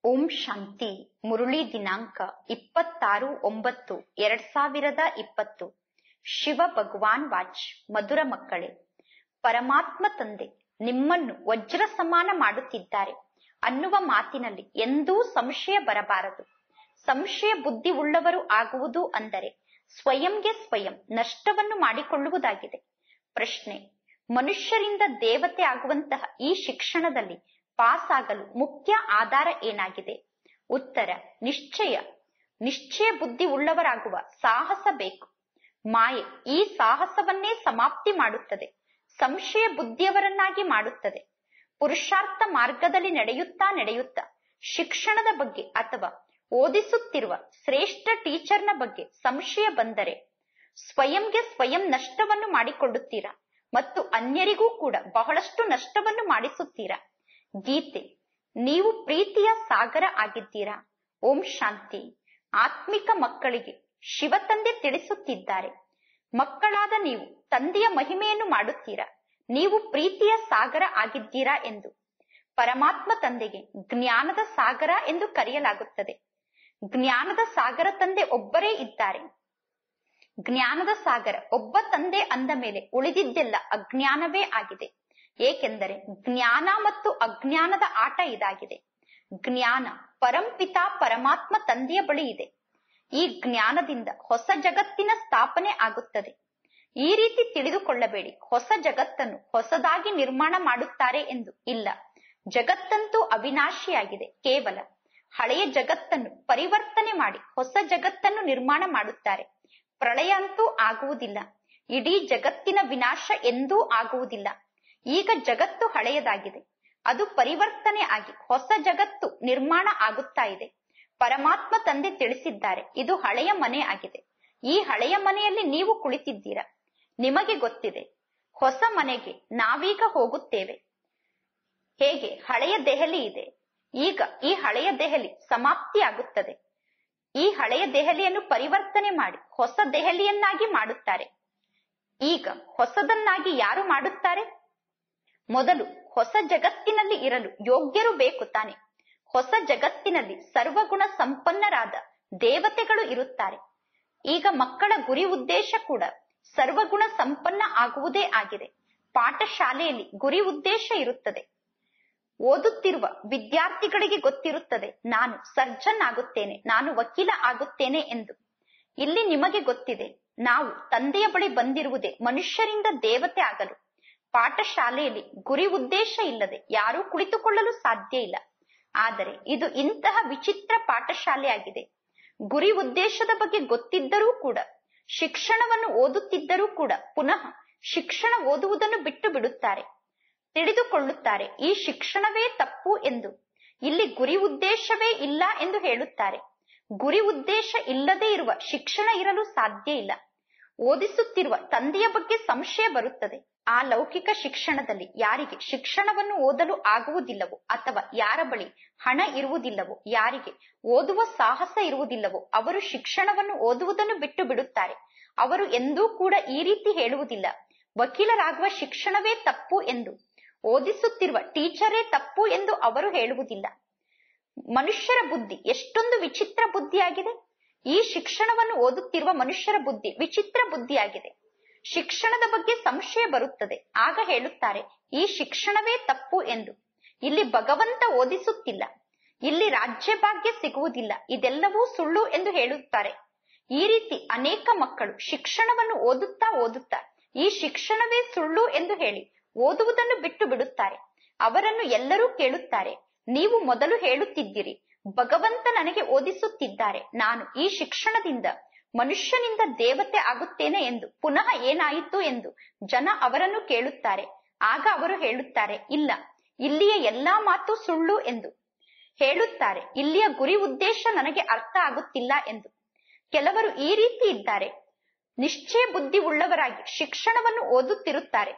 ಓಂ ಶಾಂತಿ ಮುರುಳಿ ದಿನಾಂಕ ಇಪ್ಪತ್ತಾರು ಒಂಬತ್ತು ಎರಡ್ ಸಾವಿರದ ಇಪ್ಪತ್ತು ಶಿವ ಭಗವಾನ್ ವಾಚ್ ಮಧುರ ಮಕ್ಕಳೇ ಪರಮಾತ್ಮ ತಂದೆ ನಿಮ್ಮನ್ನು ವಜ್ರ ಸಮಾನ ಮಾಡುತ್ತಿದ್ದಾರೆ ಅನ್ನುವ ಮಾತಿನಲ್ಲಿ ಎಂದೂ ಸಂಶಯ ಬರಬಾರದು ಸಂಶಯ ಬುದ್ಧಿ ಉಳ್ಳವರು ಆಗುವುದು ಅಂದರೆ ಸ್ವಯಂಗೆ ಸ್ವಯಂ ನಷ್ಟವನ್ನು ಮಾಡಿಕೊಳ್ಳುವುದಾಗಿದೆ ಪ್ರಶ್ನೆ ಮನುಷ್ಯರಿಂದ ದೇವತೆ ಆಗುವಂತಹ ಈ ಶಿಕ್ಷಣದಲ್ಲಿ ಪಾಸ್ ಆಗಲು ಮುಖ್ಯ ಆಧಾರ ಏನಾಗಿದೆ ಉತ್ತರ ನಿಶ್ಚಯ ನಿಶ್ಚಯ ಬುದ್ಧಿ ಉಳ್ಳವರಾಗುವ ಸಾಹಸ ಬೇಕು ಮಾಯೆ ಈ ಸಾಹಸವನ್ನೇ ಸಮಾಪ್ತಿ ಮಾಡುತ್ತದೆ ಸಂಶಯ ಬುದ್ಧಿಯವರನ್ನಾಗಿ ಮಾಡುತ್ತದೆ ಪುರುಷಾರ್ಥ ಮಾರ್ಗದಲ್ಲಿ ನಡೆಯುತ್ತಾ ನಡೆಯುತ್ತಾ ಶಿಕ್ಷಣದ ಬಗ್ಗೆ ಅಥವಾ ಓದಿಸುತ್ತಿರುವ ಶ್ರೇಷ್ಠ ಟೀಚರ್ನ ಬಗ್ಗೆ ಸಂಶಯ ಬಂದರೆ ಸ್ವಯಂಗೆ ಸ್ವಯಂ ನಷ್ಟವನ್ನು ಮಾಡಿಕೊಳ್ಳುತ್ತೀರಾ ಮತ್ತು ಅನ್ಯರಿಗೂ ಕೂಡ ಬಹಳಷ್ಟು ನಷ್ಟವನ್ನು ಮಾಡಿಸುತ್ತೀರಾ ಗೀತೆ ನೀವು ಪ್ರೀತಿಯ ಸಾಗರ ಆಗಿದ್ದೀರಾ ಓಂ ಶಾಂತಿ ಆತ್ಮಿಕ ಮಕ್ಕಳಿಗೆ ಶಿವ ತಂದೆ ತಿಳಿಸುತ್ತಿದ್ದಾರೆ ಮಕ್ಕಳಾದ ನೀವು ತಂದೆಯ ಮಹಿಮೆಯನ್ನು ಮಾಡುತ್ತೀರಾ ನೀವು ಪ್ರೀತಿಯ ಸಾಗರ ಆಗಿದ್ದೀರಾ ಎಂದು ಪರಮಾತ್ಮ ತಂದೆಗೆ ಜ್ಞಾನದ ಸಾಗರ ಎಂದು ಕರೆಯಲಾಗುತ್ತದೆ ಜ್ಞಾನದ ಸಾಗರ ತಂದೆ ಒಬ್ಬರೇ ಇದ್ದಾರೆ ಜ್ಞಾನದ ಸಾಗರ ಒಬ್ಬ ತಂದೆ ಅಂದ ಮೇಲೆ ಉಳಿದಿದ್ದೆಲ್ಲ ಅಜ್ಞಾನವೇ ಆಗಿದೆ ಏಕೆಂದರೆ ಜ್ಞಾನ ಮತ್ತು ಅಜ್ಞಾನದ ಆಟ ಇದಾಗಿದೆ ಜ್ಞಾನ ಪರಂಪಿತ ಪರಮಾತ್ಮ ತಂದೆಯ ಬಳಿ ಇದೆ ಈ ಜ್ಞಾನದಿಂದ ಹೊಸ ಜಗತ್ತಿನ ಸ್ಥಾಪನೆ ಆಗುತ್ತದೆ ಈ ರೀತಿ ತಿಳಿದುಕೊಳ್ಳಬೇಡಿ ಹೊಸ ಜಗತ್ತನ್ನು ಹೊಸದಾಗಿ ನಿರ್ಮಾಣ ಮಾಡುತ್ತಾರೆ ಎಂದು ಇಲ್ಲ ಜಗತ್ತಂತೂ ಅವಿನಾಶಿಯಾಗಿದೆ ಕೇವಲ ಹಳೆಯ ಜಗತ್ತನ್ನು ಪರಿವರ್ತನೆ ಮಾಡಿ ಹೊಸ ಜಗತ್ತನ್ನು ನಿರ್ಮಾಣ ಮಾಡುತ್ತಾರೆ ಪ್ರಳಯ ಅಂತೂ ಆಗುವುದಿಲ್ಲ ಇಡೀ ಜಗತ್ತಿನ ವಿನಾಶ ಎಂದೂ ಆಗುವುದಿಲ್ಲ ಈಗ ಜಗತ್ತು ಹಳೆಯದಾಗಿದೆ ಅದು ಪರಿವರ್ತನೆ ಆಗಿ ಹೊಸ ಜಗತ್ತು ನಿರ್ಮಾಣ ಆಗುತ್ತಾ ಇದೆ ಪರಮಾತ್ಮ ತಂದೆ ತಿಳಿಸಿದ್ದಾರೆ ಇದು ಹಳೆಯ ಮನೆ ಆಗಿದೆ ಈ ಹಳೆಯ ಮನೆಯಲ್ಲಿ ನೀವು ಕುಳಿತಿದ್ದೀರಾ ನಿಮಗೆ ಗೊತ್ತಿದೆ ಹೊಸ ಮನೆಗೆ ನಾವೀಗ ಹೋಗುತ್ತೇವೆ ಹೇಗೆ ಹಳೆಯ ದೆಹಲಿ ಇದೆ ಈಗ ಈ ಹಳೆಯ ದೆಹಲಿ ಸಮಾಪ್ತಿ ಆಗುತ್ತದೆ ಈ ಹಳೆಯ ದೆಹಲಿಯನ್ನು ಪರಿವರ್ತನೆ ಮಾಡಿ ಹೊಸ ದೆಹಲಿಯನ್ನಾಗಿ ಮಾಡುತ್ತಾರೆ ಈಗ ಹೊಸದನ್ನಾಗಿ ಯಾರು ಮಾಡುತ್ತಾರೆ ಮೊದಲು ಹೊಸ ಜಗತ್ತಿನಲ್ಲಿ ಇರಲು ಯೋಗ್ಯರು ಬೇಕು ತಾನೆ ಹೊಸ ಜಗತ್ತಿನಲ್ಲಿ ಸರ್ವಗುಣ ಸಂಪನ್ನರಾದ ದೇವತೆಗಳು ಇರುತ್ತಾರೆ ಈಗ ಮಕ್ಕಳ ಗುರಿ ಉದ್ದೇಶ ಕೂಡ ಸರ್ವಗುಣ ಸಂಪನ್ನ ಆಗುವುದೇ ಆಗಿದೆ ಪಾಠಶಾಲೆಯಲ್ಲಿ ಗುರಿ ಉದ್ದೇಶ ಇರುತ್ತದೆ ಓದುತ್ತಿರುವ ವಿದ್ಯಾರ್ಥಿಗಳಿಗೆ ಗೊತ್ತಿರುತ್ತದೆ ನಾನು ಸರ್ಜನ್ ಆಗುತ್ತೇನೆ ನಾನು ವಕೀಲ ಆಗುತ್ತೇನೆ ಎಂದು ಇಲ್ಲಿ ನಿಮಗೆ ಗೊತ್ತಿದೆ ನಾವು ತಂದೆಯ ಬಳಿ ಬಂದಿರುವುದೇ ಮನುಷ್ಯರಿಂದ ದೇವತೆ ಆಗಲು ಪಾಠಶಾಲೆಯಲ್ಲಿ ಗುರಿ ಉದ್ದೇಶ ಇಲ್ಲದೆ ಯಾರೂ ಕುಳಿತುಕೊಳ್ಳಲು ಸಾಧ್ಯ ಇಲ್ಲ ಆದರೆ ಇದು ಇಂತಹ ವಿಚಿತ್ರ ಪಾಠಶಾಲೆಯಾಗಿದೆ ಗುರಿ ಉದ್ದೇಶದ ಬಗ್ಗೆ ಗೊತ್ತಿದ್ದರೂ ಕೂಡ ಶಿಕ್ಷಣವನ್ನು ಓದುತ್ತಿದ್ದರೂ ಕೂಡ ಪುನಃ ಶಿಕ್ಷಣ ಓದುವುದನ್ನು ಬಿಟ್ಟು ಬಿಡುತ್ತಾರೆ ತಿಳಿದುಕೊಳ್ಳುತ್ತಾರೆ ಈ ಶಿಕ್ಷಣವೇ ತಪ್ಪು ಎಂದು ಇಲ್ಲಿ ಗುರಿ ಉದ್ದೇಶವೇ ಇಲ್ಲ ಎಂದು ಹೇಳುತ್ತಾರೆ ಗುರಿ ಉದ್ದೇಶ ಇಲ್ಲದೆ ಇರುವ ಶಿಕ್ಷಣ ಇರಲು ಸಾಧ್ಯ ಇಲ್ಲ ಓದಿಸುತ್ತಿರುವ ತಂದೆಯ ಬಗ್ಗೆ ಸಂಶಯ ಬರುತ್ತದೆ ಆ ಲೌಕಿಕ ಶಿಕ್ಷಣದಲ್ಲಿ ಯಾರಿಗೆ ಶಿಕ್ಷಣವನ್ನು ಓದಲು ಆಗುವುದಿಲ್ಲವೋ ಅಥವಾ ಯಾರ ಬಳಿ ಹಣ ಇರುವುದಿಲ್ಲವೋ ಯಾರಿಗೆ ಓದುವ ಸಾಹಸ ಇರುವುದಿಲ್ಲವೋ ಅವರು ಶಿಕ್ಷಣವನ್ನು ಓದುವುದನ್ನು ಬಿಟ್ಟು ಬಿಡುತ್ತಾರೆ ಅವರು ಎಂದೂ ಕೂಡ ಈ ರೀತಿ ಹೇಳುವುದಿಲ್ಲ ವಕೀಲರಾಗುವ ಶಿಕ್ಷಣವೇ ತಪ್ಪು ಎಂದು ಓದಿಸುತ್ತಿರುವ ಟೀಚರೇ ತಪ್ಪು ಎಂದು ಅವರು ಹೇಳುವುದಿಲ್ಲ ಮನುಷ್ಯರ ಬುದ್ಧಿ ಎಷ್ಟೊಂದು ವಿಚಿತ್ರ ಬುದ್ಧಿಯಾಗಿದೆ ಈ ಶಿಕ್ಷಣವನ್ನು ಓದುತ್ತಿರುವ ಮನುಷ್ಯರ ಬುದ್ಧಿ ವಿಚಿತ್ರ ಬುದ್ಧಿಯಾಗಿದೆ ಶಿಕ್ಷಣದ ಬಗ್ಗೆ ಸಂಶಯ ಬರುತ್ತದೆ ಆಗ ಹೇಳುತ್ತಾರೆ ಈ ಶಿಕ್ಷಣವೇ ತಪ್ಪು ಎಂದು ಇಲ್ಲಿ ಭಗವಂತ ಓದಿಸುತ್ತಿಲ್ಲ ಇಲ್ಲಿ ರಾಜ್ಯ ಭಾಗ್ಯ ಸಿಗುವುದಿಲ್ಲ ಇದೆಲ್ಲವೂ ಸುಳ್ಳು ಎಂದು ಹೇಳುತ್ತಾರೆ ಈ ರೀತಿ ಅನೇಕ ಮಕ್ಕಳು ಶಿಕ್ಷಣವನ್ನು ಓದುತ್ತಾ ಓದುತ್ತಾ ಈ ಶಿಕ್ಷಣವೇ ಸುಳ್ಳು ಎಂದು ಹೇಳಿ ಓದುವುದನ್ನು ಬಿಟ್ಟು ಬಿಡುತ್ತಾರೆ ಅವರನ್ನು ಎಲ್ಲರೂ ಕೇಳುತ್ತಾರೆ ನೀವು ಮೊದಲು ಹೇಳುತ್ತಿದ್ದೀರಿ ಭಗವಂತ ನನಗೆ ಓದಿಸುತ್ತಿದ್ದಾರೆ ನಾನು ಈ ಶಿಕ್ಷಣದಿಂದ ಮನುಷ್ಯನಿಂದ ದೇವತೆ ಆಗುತ್ತೇನೆ ಎಂದು ಪುನಃ ಏನಾಯಿತು ಎಂದು ಜನ ಅವರನ್ನು ಕೇಳುತ್ತಾರೆ ಆಗ ಅವರು ಹೇಳುತ್ತಾರೆ ಇಲ್ಲ ಇಲ್ಲಿಯ ಎಲ್ಲಾ ಮಾತು ಸುಳ್ಳು ಎಂದು ಹೇಳುತ್ತಾರೆ ಇಲ್ಲಿಯ ಗುರಿ ಉದ್ದೇಶ ನನಗೆ ಅರ್ಥ ಆಗುತ್ತಿಲ್ಲ ಎಂದು ಕೆಲವರು ಈ ರೀತಿ ಇದ್ದಾರೆ ನಿಶ್ಚಯ ಬುದ್ಧಿ ಉಳ್ಳವರಾಗಿ ಶಿಕ್ಷಣವನ್ನು ಓದುತ್ತಿರುತ್ತಾರೆ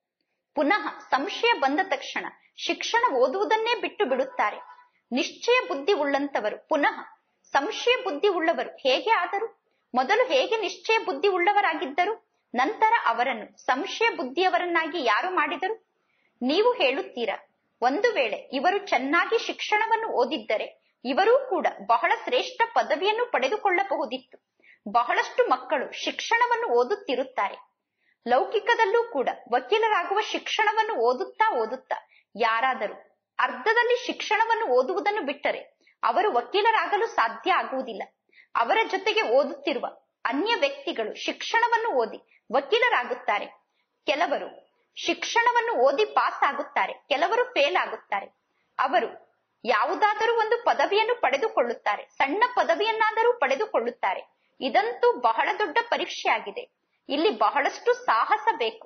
ಪುನಃ ಸಂಶಯ ಬಂದ ತಕ್ಷಣ ಶಿಕ್ಷಣ ಓದುವುದನ್ನೇ ಬಿಟ್ಟು ಬಿಡುತ್ತಾರೆ ನಿಶ್ಚಯ ಬುದ್ಧಿ ಉಳ್ಳಂತವರು ಪುನಃ ಸಂಶಯ ಬುದ್ಧಿ ಉಳ್ಳವರು ಹೇಗೆ ಆದರು ಮೊದಲು ಹೇಗೆ ನಿಶ್ಚಯ ಬುದ್ಧಿ ಉಳ್ಳವರಾಗಿದ್ದರು ನಂತರ ಅವರನ್ನು ಸಂಶಯ ಬುದ್ಧಿಯವರನ್ನಾಗಿ ಯಾರು ಮಾಡಿದರು ನೀವು ಹೇಳುತ್ತೀರಾ ಒಂದು ವೇಳೆ ಇವರು ಚೆನ್ನಾಗಿ ಶಿಕ್ಷಣವನ್ನು ಓದಿದ್ದರೆ ಇವರೂ ಕೂಡ ಬಹಳ ಶ್ರೇಷ್ಠ ಪದವಿಯನ್ನು ಪಡೆದುಕೊಳ್ಳಬಹುದಿತ್ತು ಬಹಳಷ್ಟು ಮಕ್ಕಳು ಶಿಕ್ಷಣವನ್ನು ಓದುತ್ತಿರುತ್ತಾರೆ ಲೌಕಿಕದಲ್ಲೂ ಕೂಡ ವಕೀಲರಾಗುವ ಶಿಕ್ಷಣವನ್ನು ಓದುತ್ತಾ ಓದುತ್ತಾ ಯಾರಾದರೂ ಅರ್ಧದಲ್ಲಿ ಶಿಕ್ಷಣವನ್ನು ಓದುವುದನ್ನು ಬಿಟ್ಟರೆ ಅವರು ವಕೀಲರಾಗಲು ಸಾಧ್ಯ ಆಗುವುದಿಲ್ಲ ಅವರ ಜೊತೆಗೆ ಓದುತ್ತಿರುವ ಅನ್ಯ ವ್ಯಕ್ತಿಗಳು ಶಿಕ್ಷಣವನ್ನು ಓದಿ ವಕೀಲರಾಗುತ್ತಾರೆ ಕೆಲವರು ಶಿಕ್ಷಣವನ್ನು ಓದಿ ಪಾಸ್ ಆಗುತ್ತಾರೆ ಕೆಲವರು ಫೇಲ್ ಆಗುತ್ತಾರೆ ಅವರು ಯಾವುದಾದರೂ ಒಂದು ಪದವಿಯನ್ನು ಪಡೆದುಕೊಳ್ಳುತ್ತಾರೆ ಸಣ್ಣ ಪದವಿಯನ್ನಾದರೂ ಪಡೆದುಕೊಳ್ಳುತ್ತಾರೆ ಇದಂತೂ ಬಹಳ ದೊಡ್ಡ ಪರೀಕ್ಷೆಯಾಗಿದೆ ಇಲ್ಲಿ ಬಹಳಷ್ಟು ಸಾಹಸ ಬೇಕು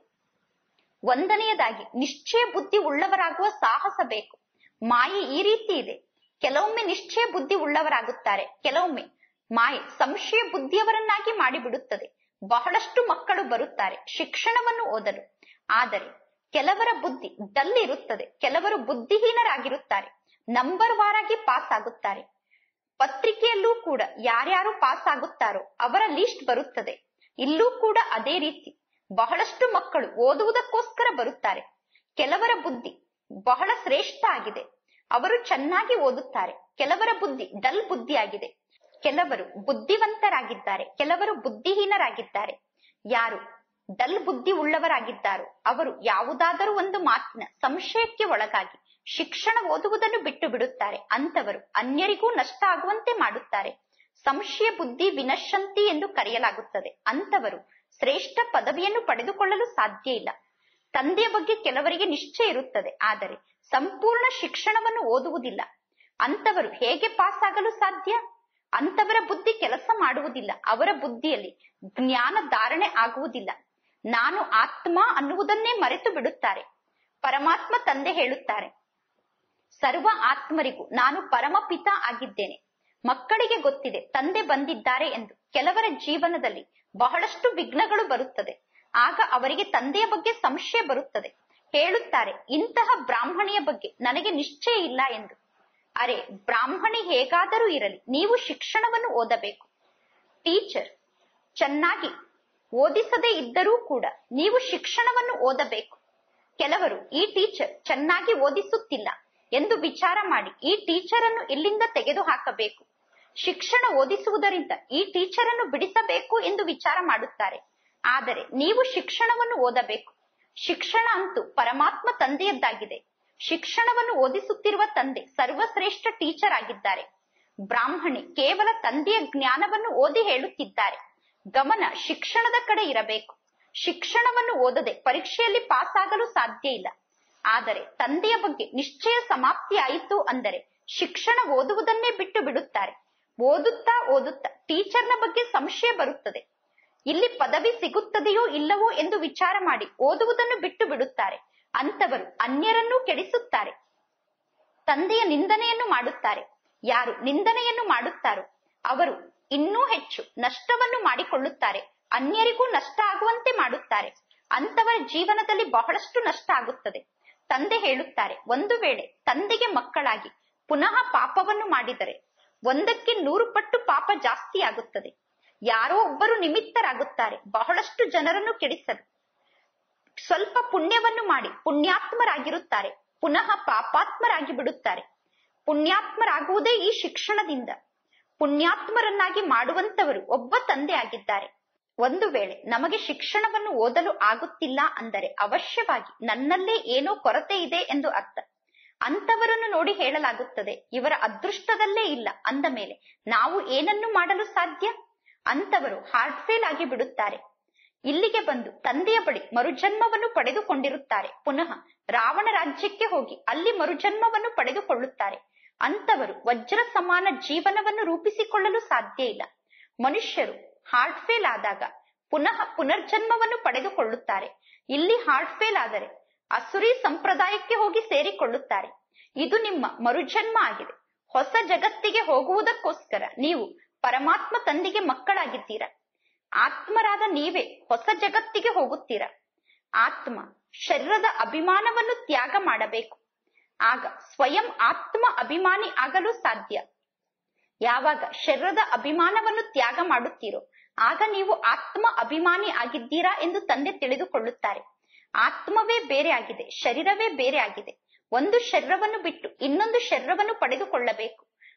ಒಂದನೆಯದಾಗಿ ನಿಶ್ಚಯ ಬುದ್ಧಿ ಉಳ್ಳವರಾಗುವ ಸಾಹಸ ಬೇಕು ಮಾಯೆ ಈ ರೀತಿ ಇದೆ ಕೆಲವೊಮ್ಮೆ ನಿಶ್ಚಯ ಬುದ್ಧಿ ಉಳ್ಳವರಾಗುತ್ತಾರೆ ಕೆಲವೊಮ್ಮೆ ಮಾಯೆ ಸಂಶಯ ಬುದ್ಧಿಯವರನ್ನಾಗಿ ಮಾಡಿಬಿಡುತ್ತದೆ ಬಹಳಷ್ಟು ಮಕ್ಕಳು ಬರುತ್ತಾರೆ ಶಿಕ್ಷಣವನ್ನು ಓದಲು ಆದರೆ ಕೆಲವರ ಬುದ್ಧಿ ಡಲ್ ಇರುತ್ತದೆ ಕೆಲವರು ಬುದ್ಧಿಹೀನರಾಗಿರುತ್ತಾರೆ ನಂಬರ್ ವಾರಾಗಿ ಪಾಸ್ ಆಗುತ್ತಾರೆ ಪತ್ರಿಕೆಯಲ್ಲೂ ಕೂಡ ಯಾರ್ಯಾರು ಪಾಸ್ ಆಗುತ್ತಾರೋ ಅವರ ಲಿಸ್ಟ್ ಬರುತ್ತದೆ ಇಲ್ಲೂ ಕೂಡ ಅದೇ ರೀತಿ ಬಹಳಷ್ಟು ಮಕ್ಕಳು ಓದುವುದಕ್ಕೋಸ್ಕರ ಬರುತ್ತಾರೆ ಕೆಲವರ ಬುದ್ಧಿ ಬಹಳ ಶ್ರೇಷ್ಠ ಆಗಿದೆ ಅವರು ಚೆನ್ನಾಗಿ ಓದುತ್ತಾರೆ ಕೆಲವರ ಬುದ್ಧಿ ಡಲ್ ಬುದ್ಧಿಯಾಗಿದೆ ಕೆಲವರು ಬುದ್ಧಿವಂತರಾಗಿದ್ದಾರೆ ಕೆಲವರು ಬುದ್ಧಿಹೀನರಾಗಿದ್ದಾರೆ ಯಾರು ಡಲ್ ಬುದ್ಧಿ ಉಳ್ಳವರಾಗಿದ್ದಾರೋ ಅವರು ಯಾವುದಾದರೂ ಒಂದು ಮಾತಿನ ಸಂಶಯಕ್ಕೆ ಒಳಗಾಗಿ ಶಿಕ್ಷಣ ಓದುವುದನ್ನು ಬಿಟ್ಟು ಬಿಡುತ್ತಾರೆ ಅಂತವರು ಅನ್ಯರಿಗೂ ನಷ್ಟ ಆಗುವಂತೆ ಮಾಡುತ್ತಾರೆ ಸಂಶಯ ಬುದ್ಧಿ ವಿನಶಂತಿ ಎಂದು ಕರೆಯಲಾಗುತ್ತದೆ ಅಂತವರು ಶ್ರೇಷ್ಠ ಪದವಿಯನ್ನು ಪಡೆದುಕೊಳ್ಳಲು ಸಾಧ್ಯ ಇಲ್ಲ ತಂದೆಯ ಬಗ್ಗೆ ಕೆಲವರಿಗೆ ನಿಶ್ಚಯ ಇರುತ್ತದೆ ಆದರೆ ಸಂಪೂರ್ಣ ಶಿಕ್ಷಣವನ್ನು ಓದುವುದಿಲ್ಲ ಅಂತವರು ಹೇಗೆ ಪಾಸ್ ಆಗಲು ಸಾಧ್ಯ ಅಂತವರ ಬುದ್ಧಿ ಕೆಲಸ ಮಾಡುವುದಿಲ್ಲ ಅವರ ಬುದ್ಧಿಯಲ್ಲಿ ಜ್ಞಾನ ಧಾರಣೆ ಆಗುವುದಿಲ್ಲ ನಾನು ಆತ್ಮ ಅನ್ನುವುದನ್ನೇ ಮರೆತು ಬಿಡುತ್ತಾರೆ ಪರಮಾತ್ಮ ತಂದೆ ಹೇಳುತ್ತಾರೆ ಸರ್ವ ಆತ್ಮರಿಗೂ ನಾನು ಪರಮಪಿತ ಆಗಿದ್ದೇನೆ ಮಕ್ಕಳಿಗೆ ಗೊತ್ತಿದೆ ತಂದೆ ಬಂದಿದ್ದಾರೆ ಎಂದು ಕೆಲವರ ಜೀವನದಲ್ಲಿ ಬಹಳಷ್ಟು ವಿಘ್ನಗಳು ಬರುತ್ತದೆ ಆಗ ಅವರಿಗೆ ತಂದೆಯ ಬಗ್ಗೆ ಸಂಶಯ ಬರುತ್ತದೆ ಹೇಳುತ್ತಾರೆ ಇಂತಹ ಬ್ರಾಹ್ಮಣಿಯ ಬಗ್ಗೆ ನನಗೆ ನಿಶ್ಚಯ ಇಲ್ಲ ಎಂದು ಅರೆ ಬ್ರಾಹ್ಮಣಿ ಹೇಗಾದರೂ ಇರಲಿ ನೀವು ಶಿಕ್ಷಣವನ್ನು ಓದಬೇಕು ಟೀಚರ್ ಚೆನ್ನಾಗಿ ಓದಿಸದೇ ಇದ್ದರೂ ಕೂಡ ನೀವು ಶಿಕ್ಷಣವನ್ನು ಓದಬೇಕು ಕೆಲವರು ಈ ಟೀಚರ್ ಚೆನ್ನಾಗಿ ಓದಿಸುತ್ತಿಲ್ಲ ಎಂದು ವಿಚಾರ ಮಾಡಿ ಈ ಟೀಚರ್ ಅನ್ನು ಇಲ್ಲಿಂದ ತೆಗೆದು ಹಾಕಬೇಕು ಶಿಕ್ಷಣ ಓದಿಸುವುದರಿಂದ ಈ ಟೀಚರ್ ಅನ್ನು ಬಿಡಿಸಬೇಕು ಎಂದು ವಿಚಾರ ಮಾಡುತ್ತಾರೆ ಆದರೆ ನೀವು ಶಿಕ್ಷಣವನ್ನು ಓದಬೇಕು ಶಿಕ್ಷಣ ಅಂತೂ ಪರಮಾತ್ಮ ತಂದೆಯದ್ದಾಗಿದೆ ಶಿಕ್ಷಣವನ್ನು ಓದಿಸುತ್ತಿರುವ ತಂದೆ ಸರ್ವಶ್ರೇಷ್ಠ ಟೀಚರ್ ಆಗಿದ್ದಾರೆ ಬ್ರಾಹ್ಮಣಿ ಕೇವಲ ತಂದೆಯ ಜ್ಞಾನವನ್ನು ಓದಿ ಹೇಳುತ್ತಿದ್ದಾರೆ ಗಮನ ಶಿಕ್ಷಣದ ಕಡೆ ಇರಬೇಕು ಶಿಕ್ಷಣವನ್ನು ಓದದೆ ಪರೀಕ್ಷೆಯಲ್ಲಿ ಪಾಸ್ ಆಗಲು ಸಾಧ್ಯ ಇಲ್ಲ ಆದರೆ ತಂದೆಯ ಬಗ್ಗೆ ನಿಶ್ಚಯ ಸಮಾಪ್ತಿ ಆಯಿತು ಅಂದರೆ ಶಿಕ್ಷಣ ಓದುವುದನ್ನೇ ಬಿಟ್ಟು ಬಿಡುತ್ತಾರೆ ಓದುತ್ತಾ ಓದುತ್ತಾ ಟೀಚರ್ನ ಬಗ್ಗೆ ಸಂಶಯ ಬರುತ್ತದೆ ಇಲ್ಲಿ ಪದವಿ ಸಿಗುತ್ತದೆಯೋ ಇಲ್ಲವೋ ಎಂದು ವಿಚಾರ ಮಾಡಿ ಓದುವುದನ್ನು ಬಿಟ್ಟು ಬಿಡುತ್ತಾರೆ ಅಂತವರು ಅನ್ಯರನ್ನೂ ಕೆಡಿಸುತ್ತಾರೆ ತಂದೆಯ ನಿಂದನೆಯನ್ನು ಮಾಡುತ್ತಾರೆ ಯಾರು ನಿಂದನೆಯನ್ನು ಮಾಡುತ್ತಾರೋ ಅವರು ಇನ್ನೂ ಹೆಚ್ಚು ನಷ್ಟವನ್ನು ಮಾಡಿಕೊಳ್ಳುತ್ತಾರೆ ಅನ್ಯರಿಗೂ ನಷ್ಟ ಆಗುವಂತೆ ಮಾಡುತ್ತಾರೆ ಅಂತವರ ಜೀವನದಲ್ಲಿ ಬಹಳಷ್ಟು ನಷ್ಟ ಆಗುತ್ತದೆ ತಂದೆ ಹೇಳುತ್ತಾರೆ ಒಂದು ವೇಳೆ ತಂದೆಗೆ ಮಕ್ಕಳಾಗಿ ಪುನಃ ಪಾಪವನ್ನು ಮಾಡಿದರೆ ಒಂದಕ್ಕೆ ನೂರು ಪಟ್ಟು ಪಾಪ ಜಾಸ್ತಿ ಆಗುತ್ತದೆ ಯಾರೋ ಒಬ್ಬರು ನಿಮಿತ್ತರಾಗುತ್ತಾರೆ ಬಹಳಷ್ಟು ಜನರನ್ನು ಕೆಡಿಸಲು ಸ್ವಲ್ಪ ಪುಣ್ಯವನ್ನು ಮಾಡಿ ಪುಣ್ಯಾತ್ಮರಾಗಿರುತ್ತಾರೆ ಪುನಃ ಪಾಪಾತ್ಮರಾಗಿ ಬಿಡುತ್ತಾರೆ ಪುಣ್ಯಾತ್ಮರಾಗುವುದೇ ಈ ಶಿಕ್ಷಣದಿಂದ ಪುಣ್ಯಾತ್ಮರನ್ನಾಗಿ ಮಾಡುವಂತವರು ಒಬ್ಬ ತಂದೆ ಆಗಿದ್ದಾರೆ ಒಂದು ವೇಳೆ ನಮಗೆ ಶಿಕ್ಷಣವನ್ನು ಓದಲು ಆಗುತ್ತಿಲ್ಲ ಅಂದರೆ ಅವಶ್ಯವಾಗಿ ನನ್ನಲ್ಲೇ ಏನೋ ಕೊರತೆ ಇದೆ ಎಂದು ಅರ್ಥ ಅಂತವರನ್ನು ನೋಡಿ ಹೇಳಲಾಗುತ್ತದೆ ಇವರ ಅದೃಷ್ಟದಲ್ಲೇ ಇಲ್ಲ ಅಂದ ಮೇಲೆ ನಾವು ಏನನ್ನು ಮಾಡಲು ಸಾಧ್ಯ ಅಂತವರು ಹಾರ್ಟ್ ಫೇಲ್ ಆಗಿ ಬಿಡುತ್ತಾರೆ ಇಲ್ಲಿಗೆ ಬಂದು ತಂದೆಯ ಬಳಿ ಮರುಜನ್ಮವನ್ನು ಪಡೆದುಕೊಂಡಿರುತ್ತಾರೆ ಪುನಃ ರಾವಣ ರಾಜ್ಯಕ್ಕೆ ಹೋಗಿ ಅಲ್ಲಿ ಮರುಜನ್ಮವನ್ನು ಪಡೆದುಕೊಳ್ಳುತ್ತಾರೆ ಅಂತವರು ವಜ್ರ ಸಮಾನ ಜೀವನವನ್ನು ರೂಪಿಸಿಕೊಳ್ಳಲು ಸಾಧ್ಯ ಇಲ್ಲ ಮನುಷ್ಯರು ಹಾರ್ಟ್ ಫೇಲ್ ಆದಾಗ ಪುನಃ ಪುನರ್ಜನ್ಮವನ್ನು ಪಡೆದುಕೊಳ್ಳುತ್ತಾರೆ ಇಲ್ಲಿ ಹಾರ್ಟ್ ಫೇಲ್ ಆದರೆ ಅಸುರಿ ಸಂಪ್ರದಾಯಕ್ಕೆ ಹೋಗಿ ಸೇರಿಕೊಳ್ಳುತ್ತಾರೆ ಇದು ನಿಮ್ಮ ಮರುಜನ್ಮ ಆಗಿದೆ ಹೊಸ ಜಗತ್ತಿಗೆ ಹೋಗುವುದಕ್ಕೋಸ್ಕರ ನೀವು ಪರಮಾತ್ಮ ತಂದೆಗೆ ಮಕ್ಕಳಾಗಿದ್ದೀರಾ ಆತ್ಮರಾದ ನೀವೇ ಹೊಸ ಜಗತ್ತಿಗೆ ಹೋಗುತ್ತೀರಾ ಆತ್ಮ ಶರೀರದ ಅಭಿಮಾನವನ್ನು ತ್ಯಾಗ ಮಾಡಬೇಕು ಆಗ ಸ್ವಯಂ ಆತ್ಮ ಅಭಿಮಾನಿ ಆಗಲು ಸಾಧ್ಯ ಯಾವಾಗ ಶರೀರದ ಅಭಿಮಾನವನ್ನು ತ್ಯಾಗ ಮಾಡುತ್ತೀರೋ ಆಗ ನೀವು ಆತ್ಮ ಅಭಿಮಾನಿ ಆಗಿದ್ದೀರಾ ಎಂದು ತಂದೆ ತಿಳಿದುಕೊಳ್ಳುತ್ತಾರೆ ಆತ್ಮವೇ ಬೇರೆ ಆಗಿದೆ ಶರೀರವೇ ಬೇರೆ ಆಗಿದೆ ಒಂದು ಶರೀರವನ್ನು ಬಿಟ್ಟು ಇನ್ನೊಂದು ಶರೀರವನ್ನು ಪಡೆದುಕೊಳ್ಳಬೇಕು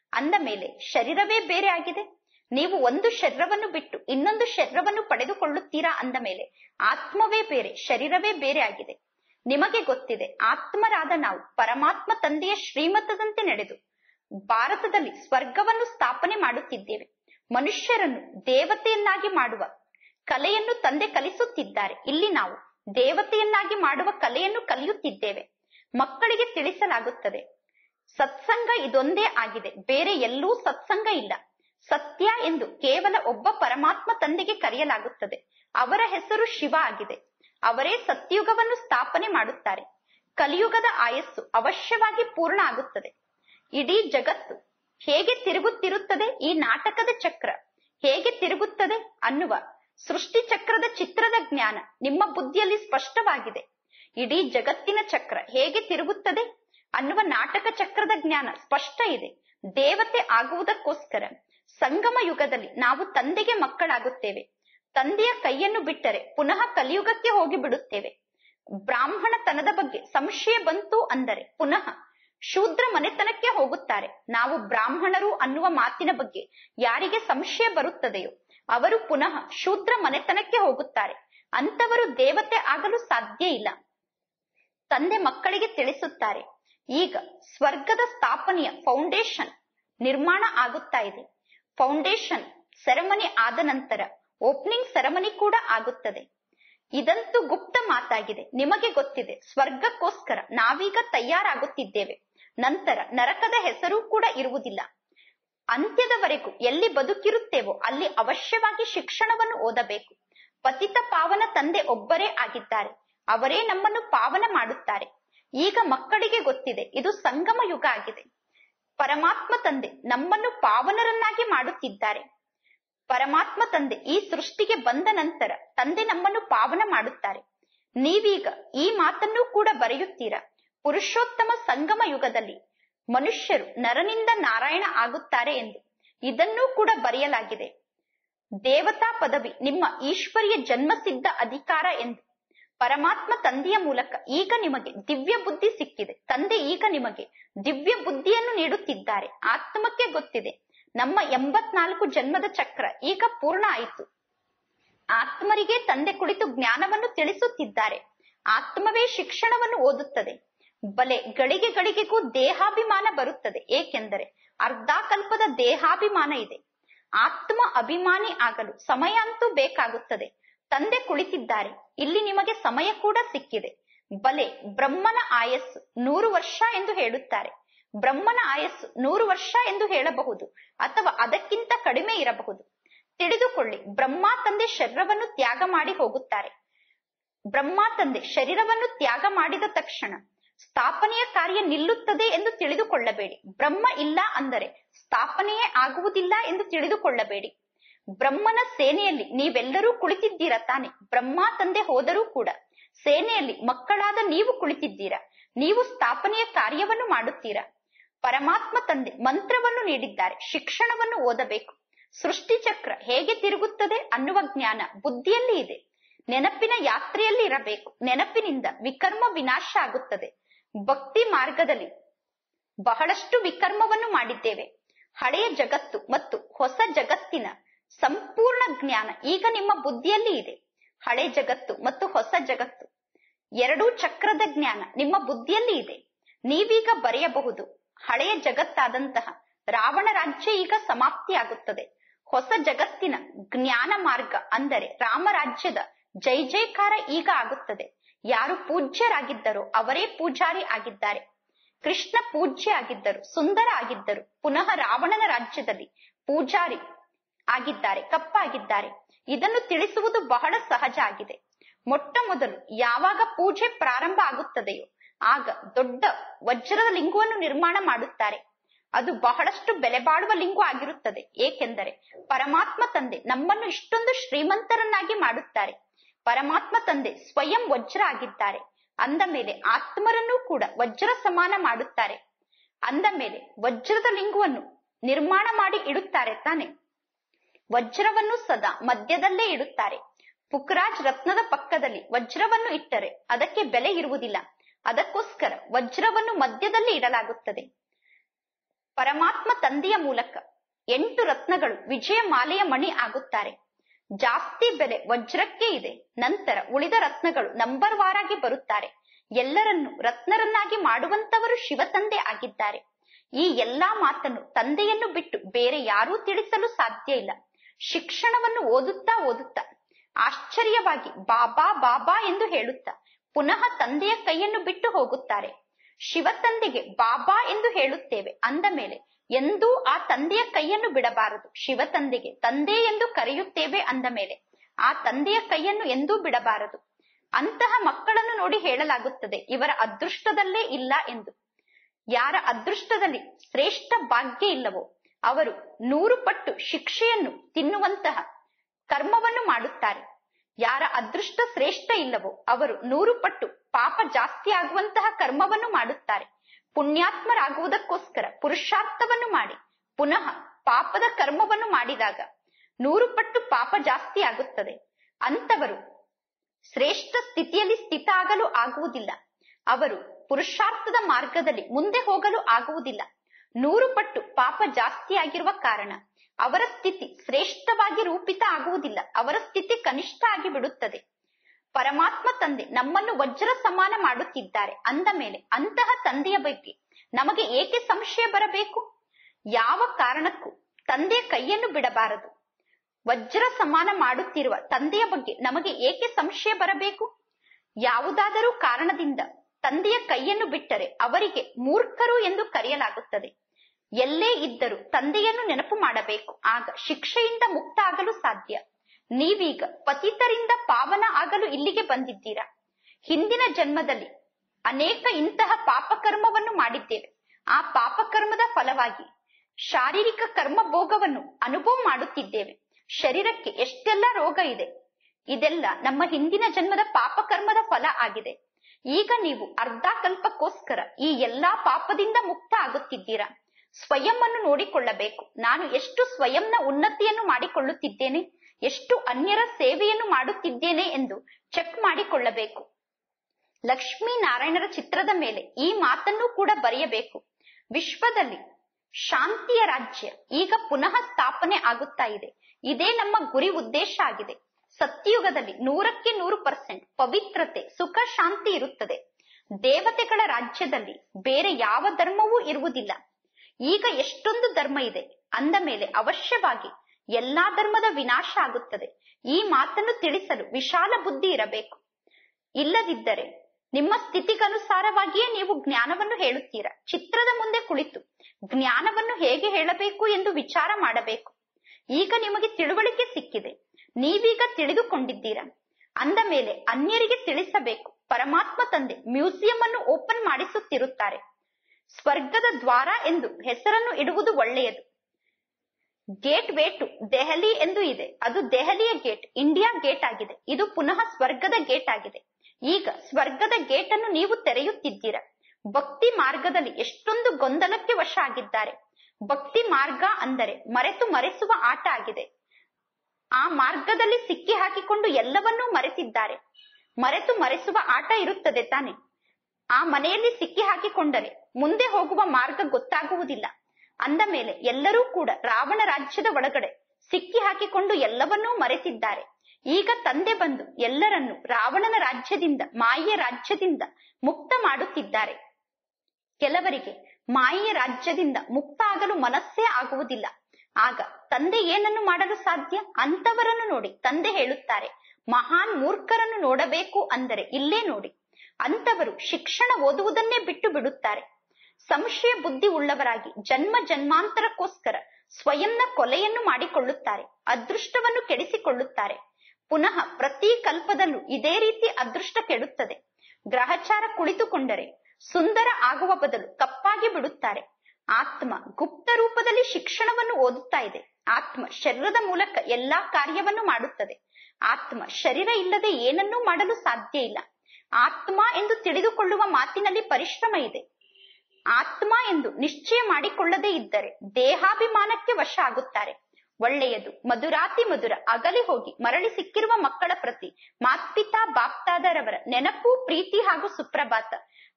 ಅಂದ ಮೇಲೆ ಶರೀರವೇ ಬೇರೆ ಆಗಿದೆ ನೀವು ಒಂದು ಶರೀರವನ್ನು ಬಿಟ್ಟು ಇನ್ನೊಂದು ಶರೀರವನ್ನು ಪಡೆದುಕೊಳ್ಳುತ್ತೀರಾ ಅಂದ ಮೇಲೆ ಆತ್ಮವೇ ಬೇರೆ ಶರೀರವೇ ಬೇರೆ ಆಗಿದೆ ನಿಮಗೆ ಗೊತ್ತಿದೆ ಆತ್ಮರಾದ ನಾವು ಪರಮಾತ್ಮ ತಂದೆಯ ಶ್ರೀಮತದಂತೆ ನಡೆದು ಭಾರತದಲ್ಲಿ ಸ್ವರ್ಗವನ್ನು ಸ್ಥಾಪನೆ ಮಾಡುತ್ತಿದ್ದೇವೆ ಮನುಷ್ಯರನ್ನು ದೇವತೆಯನ್ನಾಗಿ ಮಾಡುವ ಕಲೆಯನ್ನು ತಂದೆ ಕಲಿಸುತ್ತಿದ್ದಾರೆ ಇಲ್ಲಿ ನಾವು ದೇವತೆಯನ್ನಾಗಿ ಮಾಡುವ ಕಲೆಯನ್ನು ಕಲಿಯುತ್ತಿದ್ದೇವೆ ಮಕ್ಕಳಿಗೆ ತಿಳಿಸಲಾಗುತ್ತದೆ ಸತ್ಸಂಗ ಇದೊಂದೇ ಆಗಿದೆ ಬೇರೆ ಎಲ್ಲೂ ಸತ್ಸಂಗ ಇಲ್ಲ ಸತ್ಯ ಎಂದು ಕೇವಲ ಒಬ್ಬ ಪರಮಾತ್ಮ ತಂದೆಗೆ ಕರೆಯಲಾಗುತ್ತದೆ ಅವರ ಹೆಸರು ಶಿವ ಆಗಿದೆ ಅವರೇ ಸತ್ಯುಗವನ್ನು ಸ್ಥಾಪನೆ ಮಾಡುತ್ತಾರೆ ಕಲಿಯುಗದ ಆಯಸ್ಸು ಅವಶ್ಯವಾಗಿ ಪೂರ್ಣ ಆಗುತ್ತದೆ ಇಡೀ ಜಗತ್ತು ಹೇಗೆ ತಿರುಗುತ್ತಿರುತ್ತದೆ ಈ ನಾಟಕದ ಚಕ್ರ ಹೇಗೆ ತಿರುಗುತ್ತದೆ ಅನ್ನುವ ಸೃಷ್ಟಿ ಚಕ್ರದ ಚಿತ್ರದ ಜ್ಞಾನ ನಿಮ್ಮ ಬುದ್ಧಿಯಲ್ಲಿ ಸ್ಪಷ್ಟವಾಗಿದೆ ಇಡೀ ಜಗತ್ತಿನ ಚಕ್ರ ಹೇಗೆ ತಿರುಗುತ್ತದೆ ಅನ್ನುವ ನಾಟಕ ಚಕ್ರದ ಜ್ಞಾನ ಸ್ಪಷ್ಟ ಇದೆ ದೇವತೆ ಆಗುವುದಕ್ಕೋಸ್ಕರ ಸಂಗಮ ಯುಗದಲ್ಲಿ ನಾವು ತಂದೆಗೆ ಮಕ್ಕಳಾಗುತ್ತೇವೆ ತಂದೆಯ ಕೈಯನ್ನು ಬಿಟ್ಟರೆ ಪುನಃ ಕಲಿಯುಗಕ್ಕೆ ಹೋಗಿ ಬಿಡುತ್ತೇವೆ ಬ್ರಾಹ್ಮಣತನದ ಬಗ್ಗೆ ಸಂಶಯ ಬಂತು ಅಂದರೆ ಪುನಃ ಶೂದ್ರ ಮನೆತನಕ್ಕೆ ಹೋಗುತ್ತಾರೆ ನಾವು ಬ್ರಾಹ್ಮಣರು ಅನ್ನುವ ಮಾತಿನ ಬಗ್ಗೆ ಯಾರಿಗೆ ಸಂಶಯ ಬರುತ್ತದೆಯೋ ಅವರು ಪುನಃ ಶೂದ್ರ ಮನೆತನಕ್ಕೆ ಹೋಗುತ್ತಾರೆ ಅಂತವರು ದೇವತೆ ಆಗಲು ಸಾಧ್ಯ ಇಲ್ಲ ತಂದೆ ಮಕ್ಕಳಿಗೆ ತಿಳಿಸುತ್ತಾರೆ ಈಗ ಸ್ವರ್ಗದ ಸ್ಥಾಪನೆಯ ಫೌಂಡೇಶನ್ ನಿರ್ಮಾಣ ಆಗುತ್ತಾ ಇದೆ ಫೌಂಡೇಶನ್ ಸೆರೆಮನಿ ಆದ ನಂತರ ಓಪನಿಂಗ್ ಸೆರೆಮನಿ ಕೂಡ ಆಗುತ್ತದೆ ಇದಂತೂ ಗುಪ್ತ ಮಾತಾಗಿದೆ ನಿಮಗೆ ಗೊತ್ತಿದೆ ಸ್ವರ್ಗಕ್ಕೋಸ್ಕರ ನಾವೀಗ ತಯಾರಾಗುತ್ತಿದ್ದೇವೆ ನಂತರ ನರಕದ ಹೆಸರು ಕೂಡ ಇರುವುದಿಲ್ಲ ಅಂತ್ಯದವರೆಗೂ ಎಲ್ಲಿ ಬದುಕಿರುತ್ತೇವೋ ಅಲ್ಲಿ ಅವಶ್ಯವಾಗಿ ಶಿಕ್ಷಣವನ್ನು ಓದಬೇಕು ಪತಿತ ಪಾವನ ತಂದೆ ಒಬ್ಬರೇ ಆಗಿದ್ದಾರೆ ಅವರೇ ನಮ್ಮನ್ನು ಪಾವನ ಮಾಡುತ್ತಾರೆ ಈಗ ಮಕ್ಕಳಿಗೆ ಗೊತ್ತಿದೆ ಇದು ಸಂಗಮ ಯುಗ ಆಗಿದೆ ಪರಮಾತ್ಮ ತಂದೆ ನಮ್ಮನ್ನು ಪಾವನರನ್ನಾಗಿ ಮಾಡುತ್ತಿದ್ದಾರೆ ಪರಮಾತ್ಮ ತಂದೆ ಈ ಸೃಷ್ಟಿಗೆ ಬಂದ ನಂತರ ತಂದೆ ನಮ್ಮನ್ನು ಪಾವನ ಮಾಡುತ್ತಾರೆ ನೀವೀಗ ಈ ಮಾತನ್ನು ಕೂಡ ಬರೆಯುತ್ತೀರಾ ಪುರುಷೋತ್ತಮ ಸಂಗಮ ಯುಗದಲ್ಲಿ ಮನುಷ್ಯರು ನರನಿಂದ ನಾರಾಯಣ ಆಗುತ್ತಾರೆ ಎಂದು ಇದನ್ನೂ ಕೂಡ ಬರೆಯಲಾಗಿದೆ ದೇವತಾ ಪದವಿ ನಿಮ್ಮ ಈಶ್ವರಿಯ ಜನ್ಮಸಿದ್ಧ ಅಧಿಕಾರ ಎಂದು ಪರಮಾತ್ಮ ತಂದೆಯ ಮೂಲಕ ಈಗ ನಿಮಗೆ ದಿವ್ಯ ಬುದ್ಧಿ ಸಿಕ್ಕಿದೆ ತಂದೆ ಈಗ ನಿಮಗೆ ದಿವ್ಯ ಬುದ್ಧಿಯನ್ನು ನೀಡುತ್ತಿದ್ದಾರೆ ಆತ್ಮಕ್ಕೆ ಗೊತ್ತಿದೆ ನಮ್ಮ ಎಂಬತ್ನಾಲ್ಕು ಜನ್ಮದ ಚಕ್ರ ಈಗ ಪೂರ್ಣ ಆಯಿತು ಆತ್ಮರಿಗೆ ತಂದೆ ಕುಳಿತು ಜ್ಞಾನವನ್ನು ತಿಳಿಸುತ್ತಿದ್ದಾರೆ ಆತ್ಮವೇ ಶಿಕ್ಷಣವನ್ನು ಓದುತ್ತದೆ ಬಲೆ ಗಳಿಗೆ ಗಳಿಗೆಗೂ ದೇಹಾಭಿಮಾನ ಬರುತ್ತದೆ ಏಕೆಂದರೆ ಅರ್ಧಾಕಲ್ಪದ ದೇಹಾಭಿಮಾನ ಇದೆ ಆತ್ಮ ಅಭಿಮಾನಿ ಆಗಲು ಸಮಯ ಅಂತೂ ಬೇಕಾಗುತ್ತದೆ ತಂದೆ ಕುಳಿತಿದ್ದಾರೆ ಇಲ್ಲಿ ನಿಮಗೆ ಸಮಯ ಕೂಡ ಸಿಕ್ಕಿದೆ ಬಲೆ ಬ್ರಹ್ಮನ ಆಯಸ್ಸು ನೂರು ವರ್ಷ ಎಂದು ಹೇಳುತ್ತಾರೆ ಬ್ರಹ್ಮನ ಆಯಸ್ಸು ನೂರು ವರ್ಷ ಎಂದು ಹೇಳಬಹುದು ಅಥವಾ ಅದಕ್ಕಿಂತ ಕಡಿಮೆ ಇರಬಹುದು ತಿಳಿದುಕೊಳ್ಳಿ ಬ್ರಹ್ಮ ತಂದೆ ಶರೀರವನ್ನು ತ್ಯಾಗ ಮಾಡಿ ಹೋಗುತ್ತಾರೆ ಬ್ರಹ್ಮ ತಂದೆ ಶರೀರವನ್ನು ತ್ಯಾಗ ಮಾಡಿದ ತಕ್ಷಣ ಸ್ಥಾಪನೆಯ ಕಾರ್ಯ ನಿಲ್ಲುತ್ತದೆ ಎಂದು ತಿಳಿದುಕೊಳ್ಳಬೇಡಿ ಬ್ರಹ್ಮ ಇಲ್ಲ ಅಂದರೆ ಸ್ಥಾಪನೆಯೇ ಆಗುವುದಿಲ್ಲ ಎಂದು ತಿಳಿದುಕೊಳ್ಳಬೇಡಿ ಬ್ರಹ್ಮನ ಸೇನೆಯಲ್ಲಿ ನೀವೆಲ್ಲರೂ ಕುಳಿತಿದ್ದೀರಾ ತಾನೆ ಬ್ರಹ್ಮ ತಂದೆ ಹೋದರೂ ಕೂಡ ಸೇನೆಯಲ್ಲಿ ಮಕ್ಕಳಾದ ನೀವು ಕುಳಿತಿದ್ದೀರಾ ನೀವು ಸ್ಥಾಪನೆಯ ಕಾರ್ಯವನ್ನು ಮಾಡುತ್ತೀರಾ ಪರಮಾತ್ಮ ತಂದೆ ಮಂತ್ರವನ್ನು ನೀಡಿದ್ದಾರೆ ಶಿಕ್ಷಣವನ್ನು ಓದಬೇಕು ಸೃಷ್ಟಿ ಚಕ್ರ ಹೇಗೆ ತಿರುಗುತ್ತದೆ ಅನ್ನುವ ಜ್ಞಾನ ಬುದ್ಧಿಯಲ್ಲಿ ಇದೆ ನೆನಪಿನ ಯಾತ್ರೆಯಲ್ಲಿ ಇರಬೇಕು ನೆನಪಿನಿಂದ ವಿಕರ್ಮ ವಿನಾಶ ಆಗುತ್ತದೆ ಭಕ್ತಿ ಮಾರ್ಗದಲ್ಲಿ ಬಹಳಷ್ಟು ವಿಕರ್ಮವನ್ನು ಮಾಡಿದ್ದೇವೆ ಹಳೆಯ ಜಗತ್ತು ಮತ್ತು ಹೊಸ ಜಗತ್ತಿನ ಸಂಪೂರ್ಣ ಜ್ಞಾನ ಈಗ ನಿಮ್ಮ ಬುದ್ಧಿಯಲ್ಲಿ ಇದೆ ಹಳೆ ಜಗತ್ತು ಮತ್ತು ಹೊಸ ಜಗತ್ತು ಎರಡೂ ಚಕ್ರದ ಜ್ಞಾನ ನಿಮ್ಮ ಬುದ್ಧಿಯಲ್ಲಿ ಇದೆ ನೀವೀಗ ಬರೆಯಬಹುದು ಹಳೆಯ ಜಗತ್ತಾದಂತಹ ರಾವಣ ರಾಜ್ಯ ಈಗ ಸಮಾಪ್ತಿಯಾಗುತ್ತದೆ ಹೊಸ ಜಗತ್ತಿನ ಜ್ಞಾನ ಮಾರ್ಗ ಅಂದರೆ ರಾಮರಾಜ್ಯದ ಜೈ ಜೈಕಾರ ಈಗ ಆಗುತ್ತದೆ ಯಾರು ಪೂಜ್ಯರಾಗಿದ್ದರೋ ಅವರೇ ಪೂಜಾರಿ ಆಗಿದ್ದಾರೆ ಕೃಷ್ಣ ಪೂಜ್ಯ ಆಗಿದ್ದರು ಸುಂದರ ಆಗಿದ್ದರು ಪುನಃ ರಾವಣನ ರಾಜ್ಯದಲ್ಲಿ ಪೂಜಾರಿ ಆಗಿದ್ದಾರೆ ಕಪ್ಪಾಗಿದ್ದಾರೆ ಇದನ್ನು ತಿಳಿಸುವುದು ಬಹಳ ಸಹಜ ಆಗಿದೆ ಮೊಟ್ಟ ಮೊದಲು ಯಾವಾಗ ಪೂಜೆ ಪ್ರಾರಂಭ ಆಗುತ್ತದೆಯೋ ಆಗ ದೊಡ್ಡ ವಜ್ರದ ಲಿಂಗವನ್ನು ನಿರ್ಮಾಣ ಮಾಡುತ್ತಾರೆ ಅದು ಬಹಳಷ್ಟು ಬೆಲೆ ಬಾಳುವ ಲಿಂಗು ಆಗಿರುತ್ತದೆ ಏಕೆಂದರೆ ಪರಮಾತ್ಮ ತಂದೆ ನಮ್ಮನ್ನು ಇಷ್ಟೊಂದು ಶ್ರೀಮಂತರನ್ನಾಗಿ ಮಾಡುತ್ತಾರೆ ಪರಮಾತ್ಮ ತಂದೆ ಸ್ವಯಂ ವಜ್ರ ಆಗಿದ್ದಾರೆ ಅಂದ ಮೇಲೆ ಆತ್ಮರನ್ನೂ ಕೂಡ ವಜ್ರ ಸಮಾನ ಮಾಡುತ್ತಾರೆ ಅಂದ ಮೇಲೆ ವಜ್ರದ ಲಿಂಗವನ್ನು ನಿರ್ಮಾಣ ಮಾಡಿ ಇಡುತ್ತಾರೆ ತಾನೆ ವಜ್ರವನ್ನು ಸದಾ ಮಧ್ಯದಲ್ಲೇ ಇಡುತ್ತಾರೆ ಪುಕ್ರಾಜ್ ರತ್ನದ ಪಕ್ಕದಲ್ಲಿ ವಜ್ರವನ್ನು ಇಟ್ಟರೆ ಅದಕ್ಕೆ ಬೆಲೆ ಇರುವುದಿಲ್ಲ ಅದಕ್ಕೋಸ್ಕರ ವಜ್ರವನ್ನು ಮಧ್ಯದಲ್ಲಿ ಇಡಲಾಗುತ್ತದೆ ಪರಮಾತ್ಮ ತಂದೆಯ ಮೂಲಕ ಎಂಟು ರತ್ನಗಳು ವಿಜಯ ಮಾಲೆಯ ಮಣಿ ಆಗುತ್ತಾರೆ ಜಾಸ್ತಿ ಬೆಲೆ ವಜ್ರಕ್ಕೆ ಇದೆ ನಂತರ ಉಳಿದ ರತ್ನಗಳು ನಂಬರ್ ವಾರಾಗಿ ಬರುತ್ತಾರೆ ಎಲ್ಲರನ್ನು ರತ್ನರನ್ನಾಗಿ ಮಾಡುವಂತವರು ಶಿವ ತಂದೆ ಆಗಿದ್ದಾರೆ ಈ ಎಲ್ಲಾ ಮಾತನ್ನು ತಂದೆಯನ್ನು ಬಿಟ್ಟು ಬೇರೆ ಯಾರೂ ತಿಳಿಸಲು ಸಾಧ್ಯ ಇಲ್ಲ ಶಿಕ್ಷಣವನ್ನು ಓದುತ್ತಾ ಓದುತ್ತಾ ಆಶ್ಚರ್ಯವಾಗಿ ಬಾಬಾ ಬಾಬಾ ಎಂದು ಹೇಳುತ್ತಾ ಪುನಃ ತಂದೆಯ ಕೈಯನ್ನು ಬಿಟ್ಟು ಹೋಗುತ್ತಾರೆ ಶಿವ ತಂದೆಗೆ ಬಾಬಾ ಎಂದು ಹೇಳುತ್ತೇವೆ ಅಂದ ಮೇಲೆ ಎಂದೂ ಆ ತಂದೆಯ ಕೈಯನ್ನು ಬಿಡಬಾರದು ಶಿವ ತಂದೆಗೆ ತಂದೆ ಎಂದು ಕರೆಯುತ್ತೇವೆ ಅಂದ ಮೇಲೆ ಆ ತಂದೆಯ ಕೈಯನ್ನು ಎಂದೂ ಬಿಡಬಾರದು ಅಂತಹ ಮಕ್ಕಳನ್ನು ನೋಡಿ ಹೇಳಲಾಗುತ್ತದೆ ಇವರ ಅದೃಷ್ಟದಲ್ಲೇ ಇಲ್ಲ ಎಂದು ಯಾರ ಅದೃಷ್ಟದಲ್ಲಿ ಶ್ರೇಷ್ಠ ಭಾಗ್ಯ ಇಲ್ಲವೋ ಅವರು ನೂರು ಪಟ್ಟು ಶಿಕ್ಷೆಯನ್ನು ತಿನ್ನುವಂತಹ ಕರ್ಮವನ್ನು ಮಾಡುತ್ತಾರೆ ಯಾರ ಅದೃಷ್ಟ ಶ್ರೇಷ್ಠ ಇಲ್ಲವೋ ಅವರು ನೂರು ಪಟ್ಟು ಪಾಪ ಜಾಸ್ತಿ ಆಗುವಂತಹ ಕರ್ಮವನ್ನು ಮಾಡುತ್ತಾರೆ ಪುಣ್ಯಾತ್ಮರಾಗುವುದಕ್ಕೋಸ್ಕರ ಪುರುಷಾರ್ಥವನ್ನು ಮಾಡಿ ಪುನಃ ಪಾಪದ ಕರ್ಮವನ್ನು ಮಾಡಿದಾಗ ನೂರು ಪಟ್ಟು ಪಾಪ ಜಾಸ್ತಿ ಆಗುತ್ತದೆ ಅಂತವರು ಶ್ರೇಷ್ಠ ಸ್ಥಿತಿಯಲ್ಲಿ ಸ್ಥಿತ ಆಗಲು ಆಗುವುದಿಲ್ಲ ಅವರು ಪುರುಷಾರ್ಥದ ಮಾರ್ಗದಲ್ಲಿ ಮುಂದೆ ಹೋಗಲು ಆಗುವುದಿಲ್ಲ ನೂರು ಪಟ್ಟು ಪಾಪ ಜಾಸ್ತಿ ಆಗಿರುವ ಕಾರಣ ಅವರ ಸ್ಥಿತಿ ಶ್ರೇಷ್ಠವಾಗಿ ರೂಪಿತ ಆಗುವುದಿಲ್ಲ ಅವರ ಸ್ಥಿತಿ ಕನಿಷ್ಠ ಆಗಿ ಬಿಡುತ್ತದೆ ಪರಮಾತ್ಮ ತಂದೆ ನಮ್ಮನ್ನು ವಜ್ರ ಸಮಾನ ಮಾಡುತ್ತಿದ್ದಾರೆ ಅಂದ ಮೇಲೆ ಅಂತಹ ತಂದೆಯ ಬಗ್ಗೆ ನಮಗೆ ಏಕೆ ಸಂಶಯ ಬರಬೇಕು ಯಾವ ಕಾರಣಕ್ಕೂ ತಂದೆಯ ಕೈಯನ್ನು ಬಿಡಬಾರದು ವಜ್ರ ಸಮಾನ ಮಾಡುತ್ತಿರುವ ತಂದೆಯ ಬಗ್ಗೆ ನಮಗೆ ಏಕೆ ಸಂಶಯ ಬರಬೇಕು ಯಾವುದಾದರೂ ಕಾರಣದಿಂದ ತಂದೆಯ ಕೈಯನ್ನು ಬಿಟ್ಟರೆ ಅವರಿಗೆ ಮೂರ್ಖರು ಎಂದು ಕರೆಯಲಾಗುತ್ತದೆ ಎಲ್ಲೇ ಇದ್ದರೂ ತಂದೆಯನ್ನು ನೆನಪು ಮಾಡಬೇಕು ಆಗ ಶಿಕ್ಷೆಯಿಂದ ಮುಕ್ತ ಆಗಲು ಸಾಧ್ಯ ನೀವೀಗ ಪತಿತರಿಂದ ಪಾವನ ಆಗಲು ಇಲ್ಲಿಗೆ ಬಂದಿದ್ದೀರಾ ಹಿಂದಿನ ಜನ್ಮದಲ್ಲಿ ಅನೇಕ ಇಂತಹ ಪಾಪಕರ್ಮವನ್ನು ಮಾಡಿದ್ದೇವೆ ಆ ಪಾಪಕರ್ಮದ ಫಲವಾಗಿ ಶಾರೀರಿಕ ಕರ್ಮ ಭೋಗವನ್ನು ಅನುಭವ ಮಾಡುತ್ತಿದ್ದೇವೆ ಶರೀರಕ್ಕೆ ಎಷ್ಟೆಲ್ಲ ರೋಗ ಇದೆ ಇದೆಲ್ಲ ನಮ್ಮ ಹಿಂದಿನ ಜನ್ಮದ ಪಾಪಕರ್ಮದ ಫಲ ಆಗಿದೆ ಈಗ ನೀವು ಅರ್ಧ ಕಲ್ಪಕ್ಕೋಸ್ಕರ ಈ ಎಲ್ಲಾ ಪಾಪದಿಂದ ಮುಕ್ತ ಆಗುತ್ತಿದ್ದೀರಾ ಸ್ವಯಂ ಅನ್ನು ನೋಡಿಕೊಳ್ಳಬೇಕು ನಾನು ಎಷ್ಟು ಸ್ವಯಂನ ಉನ್ನತಿಯನ್ನು ಮಾಡಿಕೊಳ್ಳುತ್ತಿದ್ದೇನೆ ಎಷ್ಟು ಅನ್ಯರ ಸೇವೆಯನ್ನು ಮಾಡುತ್ತಿದ್ದೇನೆ ಎಂದು ಚೆಕ್ ಮಾಡಿಕೊಳ್ಳಬೇಕು ಲಕ್ಷ್ಮೀ ನಾರಾಯಣರ ಚಿತ್ರದ ಮೇಲೆ ಈ ಮಾತನ್ನು ಕೂಡ ಬರೆಯಬೇಕು ವಿಶ್ವದಲ್ಲಿ ಶಾಂತಿಯ ರಾಜ್ಯ ಈಗ ಪುನಃ ಸ್ಥಾಪನೆ ಆಗುತ್ತಾ ಇದೆ ಇದೇ ನಮ್ಮ ಗುರಿ ಉದ್ದೇಶ ಆಗಿದೆ ಸತ್ಯಯುಗದಲ್ಲಿ ನೂರಕ್ಕೆ ನೂರು ಪರ್ಸೆಂಟ್ ಪವಿತ್ರತೆ ಸುಖ ಶಾಂತಿ ಇರುತ್ತದೆ ದೇವತೆಗಳ ರಾಜ್ಯದಲ್ಲಿ ಬೇರೆ ಯಾವ ಧರ್ಮವೂ ಇರುವುದಿಲ್ಲ ಈಗ ಎಷ್ಟೊಂದು ಧರ್ಮ ಇದೆ ಅಂದ ಮೇಲೆ ಅವಶ್ಯವಾಗಿ ಎಲ್ಲಾ ಧರ್ಮದ ವಿನಾಶ ಆಗುತ್ತದೆ ಈ ಮಾತನ್ನು ತಿಳಿಸಲು ವಿಶಾಲ ಬುದ್ಧಿ ಇರಬೇಕು ಇಲ್ಲದಿದ್ದರೆ ನಿಮ್ಮ ಸ್ಥಿತಿಗನುಸಾರವಾಗಿಯೇ ನೀವು ಜ್ಞಾನವನ್ನು ಹೇಳುತ್ತೀರಾ ಚಿತ್ರದ ಮುಂದೆ ಕುಳಿತು ಜ್ಞಾನವನ್ನು ಹೇಗೆ ಹೇಳಬೇಕು ಎಂದು ವಿಚಾರ ಮಾಡಬೇಕು ಈಗ ನಿಮಗೆ ತಿಳುವಳಿಕೆ ಸಿಕ್ಕಿದೆ ನೀವೀಗ ತಿಳಿದುಕೊಂಡಿದ್ದೀರಾ ಅಂದ ಮೇಲೆ ಅನ್ಯರಿಗೆ ತಿಳಿಸಬೇಕು ಪರಮಾತ್ಮ ತಂದೆ ಮ್ಯೂಸಿಯಂ ಅನ್ನು ಓಪನ್ ಮಾಡಿಸುತ್ತಿರುತ್ತಾರೆ ಸ್ವರ್ಗದ ದ್ವಾರ ಎಂದು ಹೆಸರನ್ನು ಇಡುವುದು ಒಳ್ಳೆಯದು ಗೇಟ್ ವೇ ಟು ದೆಹಲಿ ಎಂದು ಇದೆ ಅದು ದೆಹಲಿಯ ಗೇಟ್ ಇಂಡಿಯಾ ಗೇಟ್ ಆಗಿದೆ ಇದು ಪುನಃ ಸ್ವರ್ಗದ ಗೇಟ್ ಆಗಿದೆ ಈಗ ಸ್ವರ್ಗದ ಗೇಟ್ ಅನ್ನು ನೀವು ತೆರೆಯುತ್ತಿದ್ದೀರಾ ಭಕ್ತಿ ಮಾರ್ಗದಲ್ಲಿ ಎಷ್ಟೊಂದು ಗೊಂದಲಕ್ಕೆ ವಶ ಆಗಿದ್ದಾರೆ ಭಕ್ತಿ ಮಾರ್ಗ ಅಂದರೆ ಮರೆತು ಮರೆಸುವ ಆಟ ಆಗಿದೆ ಆ ಮಾರ್ಗದಲ್ಲಿ ಸಿಕ್ಕಿ ಹಾಕಿಕೊಂಡು ಎಲ್ಲವನ್ನೂ ಮರೆತಿದ್ದಾರೆ ಮರೆತು ಮರೆಸುವ ಆಟ ಇರುತ್ತದೆ ತಾನೆ ಆ ಮನೆಯಲ್ಲಿ ಸಿಕ್ಕಿ ಹಾಕಿಕೊಂಡರೆ ಮುಂದೆ ಹೋಗುವ ಮಾರ್ಗ ಗೊತ್ತಾಗುವುದಿಲ್ಲ ಅಂದ ಮೇಲೆ ಎಲ್ಲರೂ ಕೂಡ ರಾವಣ ರಾಜ್ಯದ ಒಳಗಡೆ ಸಿಕ್ಕಿ ಹಾಕಿಕೊಂಡು ಎಲ್ಲವನ್ನೂ ಮರೆತಿದ್ದಾರೆ ಈಗ ತಂದೆ ಬಂದು ಎಲ್ಲರನ್ನು ರಾವಣನ ರಾಜ್ಯದಿಂದ ಮಾಯೆಯ ರಾಜ್ಯದಿಂದ ಮುಕ್ತ ಮಾಡುತ್ತಿದ್ದಾರೆ ಕೆಲವರಿಗೆ ಮಾಯೆಯ ರಾಜ್ಯದಿಂದ ಮುಕ್ತ ಆಗಲು ಮನಸ್ಸೇ ಆಗುವುದಿಲ್ಲ ಆಗ ತಂದೆ ಏನನ್ನು ಮಾಡಲು ಸಾಧ್ಯ ಅಂತವರನ್ನು ನೋಡಿ ತಂದೆ ಹೇಳುತ್ತಾರೆ ಮಹಾನ್ ಮೂರ್ಖರನ್ನು ನೋಡಬೇಕು ಅಂದರೆ ಇಲ್ಲೇ ನೋಡಿ ಅಂತವರು ಶಿಕ್ಷಣ ಓದುವುದನ್ನೇ ಬಿಟ್ಟು ಬಿಡುತ್ತಾರೆ ಸಂಶಯ ಬುದ್ಧಿ ಉಳ್ಳವರಾಗಿ ಜನ್ಮ ಜನ್ಮಾಂತರಕ್ಕೋಸ್ಕರ ಸ್ವಯಂನ ಕೊಲೆಯನ್ನು ಮಾಡಿಕೊಳ್ಳುತ್ತಾರೆ ಅದೃಷ್ಟವನ್ನು ಕೆಡಿಸಿಕೊಳ್ಳುತ್ತಾರೆ ಪುನಃ ಪ್ರತಿ ಕಲ್ಪದಲ್ಲೂ ಇದೇ ರೀತಿ ಅದೃಷ್ಟ ಕೆಡುತ್ತದೆ ಗ್ರಹಚಾರ ಕುಳಿತುಕೊಂಡರೆ ಸುಂದರ ಆಗುವ ಬದಲು ಕಪ್ಪಾಗಿ ಬಿಡುತ್ತಾರೆ ಆತ್ಮ ಗುಪ್ತ ರೂಪದಲ್ಲಿ ಶಿಕ್ಷಣವನ್ನು ಓದುತ್ತಾ ಇದೆ ಆತ್ಮ ಶರೀರದ ಮೂಲಕ ಎಲ್ಲಾ ಕಾರ್ಯವನ್ನು ಮಾಡುತ್ತದೆ ಆತ್ಮ ಶರೀರ ಇಲ್ಲದೆ ಏನನ್ನೂ ಮಾಡಲು ಸಾಧ್ಯ ಇಲ್ಲ ಆತ್ಮ ಎಂದು ತಿಳಿದುಕೊಳ್ಳುವ ಮಾತಿನಲ್ಲಿ ಪರಿಶ್ರಮ ಇದೆ ಆತ್ಮ ಎಂದು ನಿಶ್ಚಯ ಮಾಡಿಕೊಳ್ಳದೇ ಇದ್ದರೆ ದೇಹಾಭಿಮಾನಕ್ಕೆ ವಶ ಆಗುತ್ತಾರೆ ಒಳ್ಳೆಯದು ಮಧುರಾತಿ ಮಧುರ ಅಗಲಿ ಹೋಗಿ ಮರಳಿ ಸಿಕ್ಕಿರುವ ಮಕ್ಕಳ ಪ್ರತಿ ಮಾತ್ಪಿತಾ ಬಾಪ್ತಾದರವರ ನೆನಪು ಪ್ರೀತಿ ಹಾಗೂ ಸುಪ್ರಭಾತ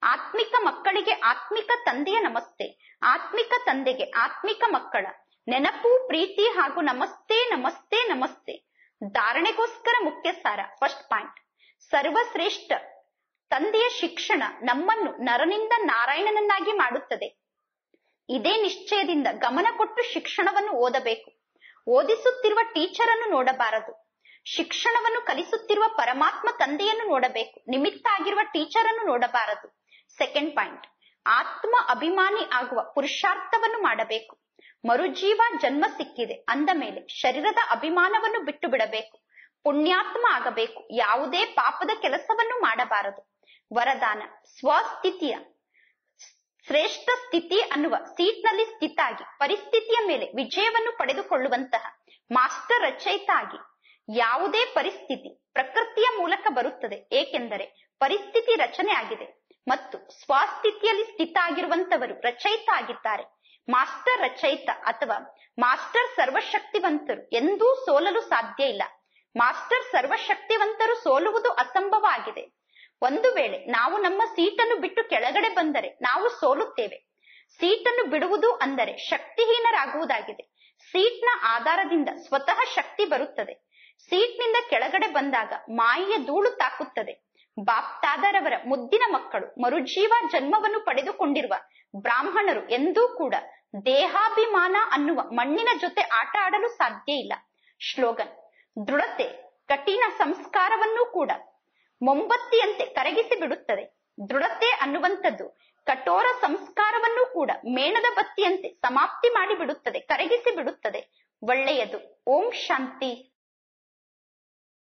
ಆತ್ಮಿಕ ಮಕ್ಕಳಿಗೆ ಆತ್ಮಿಕ ತಂದೆಯ ನಮಸ್ತೆ ಆತ್ಮಿಕ ತಂದೆಗೆ ಆತ್ಮಿಕ ಮಕ್ಕಳ ನೆನಪು ಪ್ರೀತಿ ಹಾಗೂ ನಮಸ್ತೆ ನಮಸ್ತೆ ನಮಸ್ತೆ ಧಾರಣೆಗೋಸ್ಕರ ಮುಖ್ಯ ಸಾರ ಫಸ್ಟ್ ಪಾಯಿಂಟ್ ಸರ್ವಶ್ರೇಷ್ಠ ತಂದೆಯ ಶಿಕ್ಷಣ ನಮ್ಮನ್ನು ನರನಿಂದ ನಾರಾಯಣನನ್ನಾಗಿ ಮಾಡುತ್ತದೆ ಇದೇ ನಿಶ್ಚಯದಿಂದ ಗಮನ ಕೊಟ್ಟು ಶಿಕ್ಷಣವನ್ನು ಓದಬೇಕು ಓದಿಸುತ್ತಿರುವ ಟೀಚರ್ ಅನ್ನು ನೋಡಬಾರದು ಶಿಕ್ಷಣವನ್ನು ಕಲಿಸುತ್ತಿರುವ ಪರಮಾತ್ಮ ತಂದೆಯನ್ನು ನೋಡಬೇಕು ನಿಮಿತ್ತ ಆಗಿರುವ ಟೀಚರ್ ಅನ್ನು ನೋಡಬಾರದು ಸೆಕೆಂಡ್ ಪಾಯಿಂಟ್ ಆತ್ಮ ಅಭಿಮಾನಿ ಆಗುವ ಪುರುಷಾರ್ಥವನ್ನು ಮಾಡಬೇಕು ಮರುಜೀವ ಜನ್ಮ ಸಿಕ್ಕಿದೆ ಅಂದ ಮೇಲೆ ಶರೀರದ ಅಭಿಮಾನವನ್ನು ಬಿಟ್ಟು ಬಿಡಬೇಕು ಪುಣ್ಯಾತ್ಮ ಆಗಬೇಕು ಯಾವುದೇ ಪಾಪದ ಕೆಲಸವನ್ನು ಮಾಡಬಾರದು ವರದಾನ ಸ್ವಸ್ಥಿತಿಯ ಶ್ರೇಷ್ಠ ಸ್ಥಿತಿ ಅನ್ನುವ ಸೀಟ್ನಲ್ಲಿ ಸ್ಥಿತಾಗಿ ಪರಿಸ್ಥಿತಿಯ ಮೇಲೆ ವಿಜಯವನ್ನು ಪಡೆದುಕೊಳ್ಳುವಂತಹ ಮಾಸ್ಟರ್ ರಚಯಿತ ಆಗಿ ಯಾವುದೇ ಪರಿಸ್ಥಿತಿ ಪ್ರಕೃತಿಯ ಮೂಲಕ ಬರುತ್ತದೆ ಏಕೆಂದರೆ ಪರಿಸ್ಥಿತಿ ರಚನೆ ಆಗಿದೆ ಮತ್ತು ಸ್ವಸ್ಥಿತಿಯಲ್ಲಿ ಸ್ಥಿತ ಆಗಿರುವಂತವರು ರಚಯಿತ ಆಗಿದ್ದಾರೆ ಮಾಸ್ಟರ್ ರಚಯಿತ ಅಥವಾ ಮಾಸ್ಟರ್ ಸರ್ವಶಕ್ತಿವಂತರು ಎಂದೂ ಸೋಲಲು ಸಾಧ್ಯ ಇಲ್ಲ ಮಾಸ್ಟರ್ ಸರ್ವಶಕ್ತಿವಂತರು ಸೋಲುವುದು ಅಸಂಭವ ಆಗಿದೆ ಒಂದು ವೇಳೆ ನಾವು ನಮ್ಮ ಸೀಟನ್ನು ಬಿಟ್ಟು ಕೆಳಗಡೆ ಬಂದರೆ ನಾವು ಸೋಲುತ್ತೇವೆ ಸೀಟನ್ನು ಬಿಡುವುದು ಅಂದರೆ ಶಕ್ತಿಹೀನರಾಗುವುದಾಗಿದೆ ಸೀಟ್ನ ಆಧಾರದಿಂದ ಸ್ವತಃ ಶಕ್ತಿ ಬರುತ್ತದೆ ಸೀಟ್ನಿಂದ ಕೆಳಗಡೆ ಬಂದಾಗ ಮಾಯೆಯ ಧೂಳು ತಾಕುತ್ತದೆ ಬಾಪ್ತಾದರವರ ಮುದ್ದಿನ ಮಕ್ಕಳು ಮರುಜೀವ ಜನ್ಮವನ್ನು ಪಡೆದುಕೊಂಡಿರುವ ಬ್ರಾಹ್ಮಣರು ಎಂದೂ ಕೂಡ ದೇಹಾಭಿಮಾನ ಅನ್ನುವ ಮಣ್ಣಿನ ಜೊತೆ ಆಟ ಆಡಲು ಸಾಧ್ಯ ಇಲ್ಲ ಶ್ಲೋಗನ್ ದೃಢತೆ ಕಠಿಣ ಸಂಸ್ಕಾರವನ್ನೂ ಕೂಡ ಮೊಂಬತ್ತಿಯಂತೆ ಕರಗಿಸಿ ಬಿಡುತ್ತದೆ ದೃಢತೆ ಅನ್ನುವಂಥದ್ದು ಕಠೋರ ಸಂಸ್ಕಾರವನ್ನೂ ಕೂಡ ಮೇಣದ ಬತ್ತಿಯಂತೆ ಸಮಾಪ್ತಿ ಮಾಡಿ ಬಿಡುತ್ತದೆ ಕರಗಿಸಿ ಬಿಡುತ್ತದೆ ಒಳ್ಳೆಯದು ಓಂ ಶಾಂತಿ